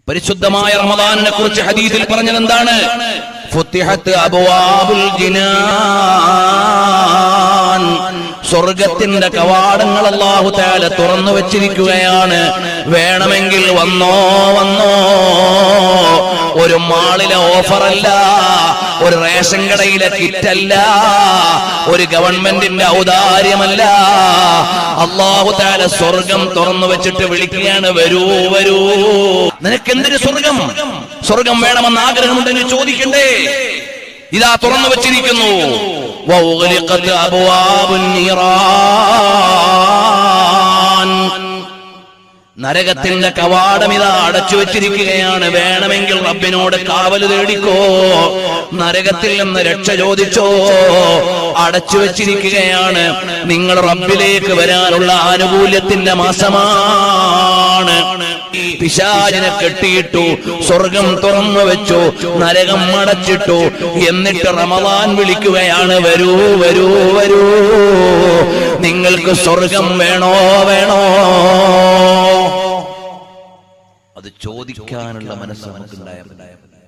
പരിശുദ്ധമായ റമദാനിനെ കുറിച്ച് ഹദീസിൽ പറഞ്ഞത് എന്താണ് ഫുത്തിഹത്ത് അബ്വാബുൽ ജിനാൻ സ്വർഗത്തിന്റെ കവാടങ്ങൾ അല്ലാഹു തആല തുറന്നു വെച്ചിരിക്കുകയാണ് വേണമെങ്കിൽ വന്നോ വന്നോ ഒരു മാളിലെ ഓഫറല്ല ഒരു റേഷൻ കടയിലെ കിറ്റല്ല ഒരു ഗവൺമെന്റിന്റെ ഔദാര്യമല്ല അള്ളാഹു താല സ്വർഗം തുറന്നു വെച്ചിട്ട് വിളിക്കുകയാണ് വരൂ വരൂ നിനക്ക് എന്തൊരു സ്വർഗം സ്വർഗം വേണമെന്ന് ആഗ്രഹമുണ്ടെങ്കിൽ ചോദിക്കണ്ടേ ഇതാ തുറന്നു വെച്ചിരിക്കുന്നു വൗഗ്ലിഖത് അബ്വാബുൻ നീറാൻ നരകത്തിന്റെ കവാടം ഇതാ അടച്ചു വെച്ചിരിക്കുകയാണ് വേണമെങ്കിൽ റബ്ബിനോട് കാവൽ തേടിക്കോ നരകത്തിൽ നിന്ന് രക്ഷ ചോദിച്ചോ അടച്ചു വെച്ചിരിക്കുകയാണ് നിങ്ങൾ റബ്ബിലേക്ക് വരാനുള്ള ആനുകൂല്യത്തിന്റെ മാസമാണ് പിശാചിനെ കെട്ടിയിട്ടു സ്വർഗം തുറന്നു വെച്ചു നരകം അടച്ചിട്ടു എന്നിട്ട് റമദാൻ വിളിക്കുകയാണ് വരൂ വരൂ വരൂ നിങ്ങൾക്ക് സ്വർഗം വേണോ വേണോ അത് ചോദിക്കാനുള്ള മനസ്സ് നമുക്കുണ്ടായാൽ